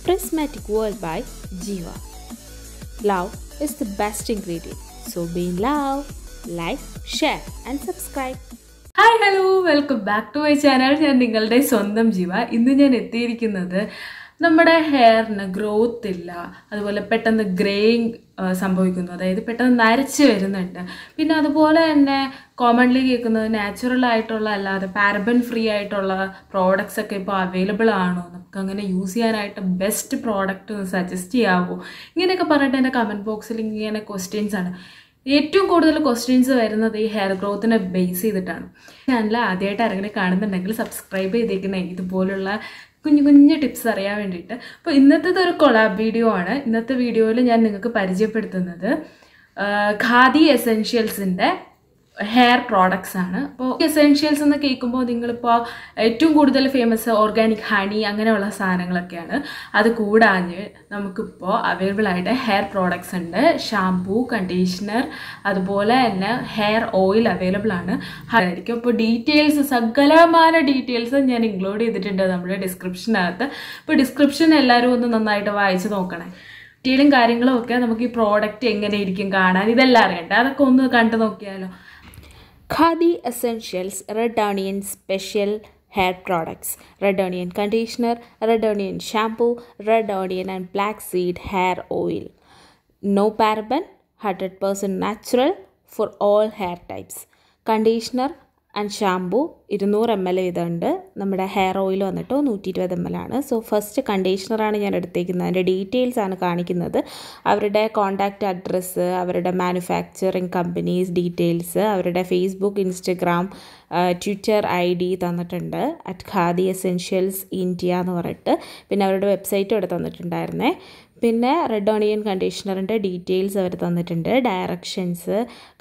Prismatic World by Jiva. Love is the best ingredient. So be in love, like, share, and subscribe. Hi hello welcome back to my channel ഞാൻ നിങ്ങളുടെ സ്വന്തം ജീവ ഇന്ന് ഞാൻ എത്തിയിരിക്കുന്നത് നമ്മുടെ ഹെയറിന് ഗ്രോത്ത് ഇല്ല അതുപോലെ പെട്ടെന്ന് ഗ്രേയിങ് സംഭവിക്കുന്നു അതായത് പെട്ടെന്ന് നരച്ച് വരുന്നുണ്ട് പിന്നെ അതുപോലെ തന്നെ കോമൺലി കേൾക്കുന്നത് നാച്ചുറൽ ആയിട്ടുള്ള അല്ലാതെ പാരബൻ ഫ്രീ ആയിട്ടുള്ള പ്രോഡക്റ്റ്സ് ഒക്കെ ഇപ്പോൾ അവൈലബിൾ ആണോ നമുക്ക് അങ്ങനെ യൂസ് ചെയ്യാനായിട്ട് ബെസ്റ്റ് പ്രോഡക്റ്റ് സജസ്റ്റ് ചെയ്യാവോ ഇങ്ങനെയൊക്കെ പറഞ്ഞിട്ട് എൻ്റെ കമൻറ്റ് ബോക്സിൽ ഇങ്ങനെ ക്വസ്റ്റ്യൻസ് ആണ് ഏറ്റവും കൂടുതൽ ക്വസ്റ്റ്യൻസ് വരുന്നത് ഈ ഹെയർ ഗ്രോത്തിനെ ബേസ് ചെയ്തിട്ടാണ് ചാനൽ ആദ്യമായിട്ട് ആരെങ്കിലും കാണുന്നുണ്ടെങ്കിൽ സബ്സ്ക്രൈബ് ചെയ്തേക്കണേ ഇതുപോലുള്ള കുഞ്ഞു കുഞ്ഞു ടിപ്സ് അറിയാൻ വേണ്ടിയിട്ട് അപ്പോൾ ഇന്നത്തെ ഒരു കൊളാബ് വീഡിയോ ആണ് ഇന്നത്തെ വീഡിയോയിൽ ഞാൻ നിങ്ങൾക്ക് പരിചയപ്പെടുത്തുന്നത് ആ, ഖാദി എസെൻഷ്യൽസിൻ്റെ ഹെയർ പ്രോഡക്ട്സ് ആണ് അപ്പോൾ എസെൻഷ്യൽസ് എന്ന് കേൾക്കുമ്പോൾ നിങ്ങളിപ്പോൾ ഏറ്റവും കൂടുതൽ ഫേമസ് ഓർഗാനിക് ഹണി അങ്ങനെയുള്ള സാധനങ്ങളൊക്കെയാണ് അത് കൂടാതെ നമുക്കിപ്പോൾ അവൈലബിൾ ആയിട്ട് ഹെയർ പ്രോഡക്ട്സ് ഉണ്ട് ഷാംപൂ കണ്ടീഷണർ അതുപോലെ തന്നെ ഹെയർ ഓയിൽ അവൈലബിൾ ആണ് ആയിരിക്കും അപ്പോൾ ഡീറ്റെയിൽസ് സകലമായ ഡീറ്റെയിൽസ് ഞാൻ ഇൻക്ലൂഡ് ചെയ്തിട്ടുണ്ട് നമ്മുടെ ഡിസ്ക്രിപ്ഷനകത്ത് അപ്പോൾ ഡിസ്ക്രിപ്ഷൻ എല്ലാവരും ഒന്ന് നന്നായിട്ട് വായിച്ച് നോക്കണേ ഡീറ്റെയിലും കാര്യങ്ങളും ഒക്കെ നമുക്ക് ഈ പ്രോഡക്റ്റ് എങ്ങനെ ഇരിക്കും കാണാൻ ഇതെല്ലാം അറിയട്ടെ അതൊക്കെ ഒന്ന് കണ്ടു നോക്കിയാലോ Khadi Essentials Red Onion Special Hair Products Red Onion Conditioner, Red Onion Shampoo, Red Onion and Black Seed Hair Oil. No paraben, 100% natural for all hair types. Conditioner and shampoo ഇരുന്നൂറ് എം എൽ ഇതുണ്ട് നമ്മുടെ hair oil വന്നിട്ട് നൂറ്റി ഇരുപത് M L ആണ് so first കണ്ടീഷണറാണ് ഞാൻ എടുത്തേക്കുന്നത് അതിൻ്റെ ഡീറ്റെയിൽസ് ആണ് കാണിക്കുന്നത് അവരുടെ കോൺടാക്റ്റ് അഡ്രസ്സ് അവരുടെ മാനുഫാക്ചറിങ് കമ്പനീസ് ഡീറ്റെയിൽസ് അവരുടെ Facebook Instagram Twitter I D തന്നിട്ടുണ്ട് അറ്റ് ഖാദി എസെൻഷ്യൽസ് ഇന്ത്യ എന്ന് പറഞ്ഞിട്ട് പിന്നെ അവരുടെ വെബ്സൈറ്റും ഇവിടെ തന്നിട്ടുണ്ടായിരുന്നേ പിന്നെ റെഡ് ഓണിയൻ കണ്ടീഷണറിൻ്റെ ഡീറ്റെയിൽസ് അവർ തന്നിട്ടുണ്ട് ഡയറക്ഷൻസ്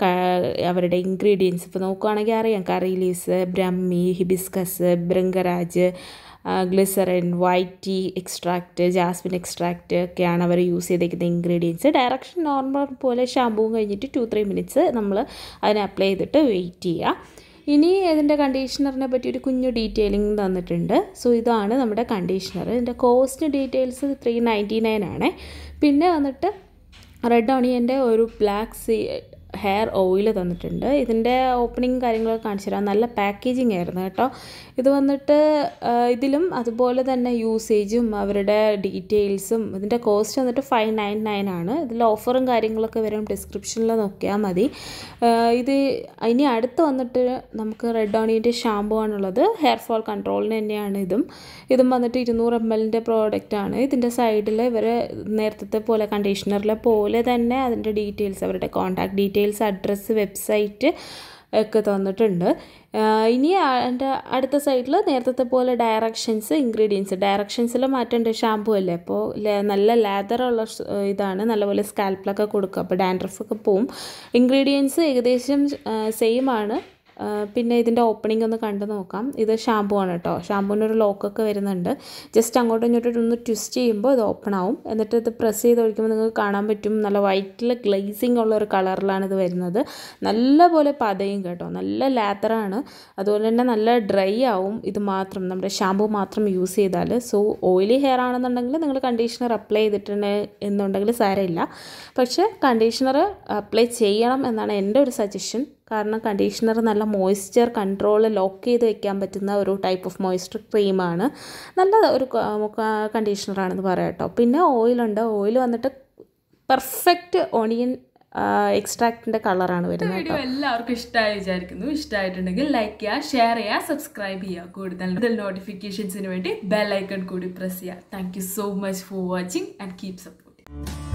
അവരുടെ ഇൻഗ്രീഡിയൻസ് ഇപ്പോൾ നോക്കുകയാണെങ്കിൽ അറിയാം curry leaves brahmi hibiscus bhringraj glycerin white tea extract jasmine extract ഒക്കെയാണ് അവർ യൂസ് ചെയ്തേക്കുന്ന ഇൻഗ്രീഡിയൻസ് ഡയറക്ഷൻ നോർമൽ പോലെ ഷാമ്പൂവും കഴിഞ്ഞിട്ട് ടു ത്രീ മിനിറ്റ്സ് നമ്മൾ അതിനെ അപ്ലൈ ചെയ്തിട്ട് വെയിറ്റ് ചെയ്യുക ഇനി ഇതിൻ്റെ കണ്ടീഷണറിനെ പറ്റി ഒരു കുഞ്ഞു ഡീറ്റെയിലിംഗ് തന്നിട്ടുണ്ട് സോ ഇതാണ് നമ്മുടെ കണ്ടീഷണർ ഇതിൻ്റെ cost details three ninety nine ആണ് പിന്നെ വന്നിട്ട് റെഡ് ഓണിയൻ്റെ ഒരു ബ്ലാക്ക് സീ ഹെയർ ഓയിൽ തന്നിട്ടുണ്ട് ഇതിൻ്റെ ഓപ്പണിങ് കാര്യങ്ങളൊക്കെ കാണിച്ചു തരാം നല്ല പാക്കേജിങ് ആയിരുന്നു കേട്ടോ ഇത് വന്നിട്ട് ആ, ഇതിലും അതുപോലെ തന്നെ യൂസേജും അവരുടെ ഡീറ്റെയിൽസും ഇതിൻ്റെ കോസ്റ്റ് വന്നിട്ട് ഫൈവ് നയൻ നയൻ ആണ് ഇതിൽ ഓഫറും കാര്യങ്ങളൊക്കെ വരും ഡിസ്ക്രിപ്ഷനിൽ നോക്കിയാൽ മതി ആ, ഇത് ഇനി അടുത്ത് വന്നിട്ട് നമുക്ക് റെഡ് ഓണിയൻ്റെ ഷാമ്പു ആണുള്ളത് ഹെയർ ഫോൾ കൺട്രോളിന് തന്നെയാണ് ഇതും ഇതും വന്നിട്ട് ഇരുന്നൂറ് എം എല്ലിൻ്റെ പ്രോഡക്റ്റാണ് ഇതിൻ്റെ സൈഡിൽ ഇവർ നേരത്തെ പോലെ കണ്ടീഷണറിലെ പോലെ തന്നെ അതിൻ്റെ ഡീറ്റെയിൽസ് അവരുടെ കോൺടാക്ട് ഡീറ്റെയിൽസ് അഡ്രസ്സ് വെബ്സൈറ്റ് ഒക്കെ തന്നിട്ടുണ്ട് ആഹ് ഇനി എൻ്റെ അടുത്ത സൈഡിൽ നേരത്തെ പോലെ ഡയറക്ഷൻസ് ഇൻഗ്രീഡിയൻസ് ഡയറക്ഷൻസിൽ മാറ്റേണ്ട ഷാമ്പു അല്ലേ അപ്പോൾ നല്ല ലാദറുള്ള ഇതാണ് നല്ലപോലെ സ്കാൽപ്പിലൊക്കെ കൊടുക്കുക അപ്പോൾ ഡാൻഡ്രഫൊക്കെ പോവും ഇൻഗ്രീഡിയൻസ് ഏകദേശം സെയിം ആണ് ആ, പിന്നെ ഇതിൻ്റെ ഓപ്പണിംഗ് ഒന്ന് കണ്ടു നോക്കാം ഇത് ഷാമ്പു ആണ് കേട്ടോ ഷാമ്പൂവിന് ഒരു ലോക്കൊക്കെ വരുന്നുണ്ട് ജസ്റ്റ് അങ്ങോട്ടും ഇങ്ങോട്ടും ഒന്ന് ട്വിസ്റ്റ് ചെയ്യുമ്പോൾ ഇത് ഓപ്പൺ ആവും എന്നിട്ട് ഇത് പ്രസ് ചെയ്ത് ഒഴിക്കുമ്പോൾ നിങ്ങൾക്ക് കാണാൻ പറ്റും നല്ല വൈറ്റിൽ ഗ്ലേസിങ് ഉള്ള ഒരു കളറിലാണ് ഇത് വരുന്നത് നല്ല പോലെ പതയും കേട്ടോ നല്ല ലാത്തറാണ് അതുപോലെ തന്നെ നല്ല ഡ്രൈ ആവും ഇത് മാത്രം നമ്മുടെ ഷാമ്പു മാത്രം യൂസ് ചെയ്താൽ സോ ഓയിലി ഹെയർ ആണെന്നുണ്ടെങ്കിൽ നിങ്ങൾ കണ്ടീഷണർ അപ്ലൈ ചെയ്തിട്ടുണ്ട് എന്നുണ്ടെങ്കിൽ സാരമില്ല പക്ഷേ കണ്ടീഷണർ അപ്ലൈ ചെയ്യണം എന്നാണ് എൻ്റെ ഒരു സജഷൻ കാരണം കണ്ടീഷണർ നല്ല മോയ്സ്ചർ കൺട്രോൾ ലോക്ക് ചെയ്ത് വെക്കാൻ പറ്റുന്ന ഒരു ടൈപ്പ് ഓഫ് മോയ്സ്ചർ ക്രീമാണ് നല്ല ഒരു കണ്ടീഷണറാണെന്ന് പറയാം കേട്ടോ പിന്നെ ഓയിലുണ്ട് ഓയിൽ വന്നിട്ട് പെർഫെക്റ്റ് ഓണിയൻ എക്സ്ട്രാക്റ്റിൻ്റെ കളറാണ് വരുന്നത് വീഡിയോ എല്ലാവർക്കും ഇഷ്ടമായി വിചാരിക്കുന്നു ഇഷ്ടമായിട്ടുണ്ടെങ്കിൽ ലൈക്ക് ചെയ്യുക ഷെയർ ചെയ്യുക സബ്സ്ക്രൈബ് ചെയ്യുക കൂടുതൽ കൂടുതൽ നോട്ടിഫിക്കേഷൻസിന് വേണ്ടി ബെൽ ഐക്കൺ കൂടി പ്രസ് ചെയ്യുക thank you so much for watching and keep supporting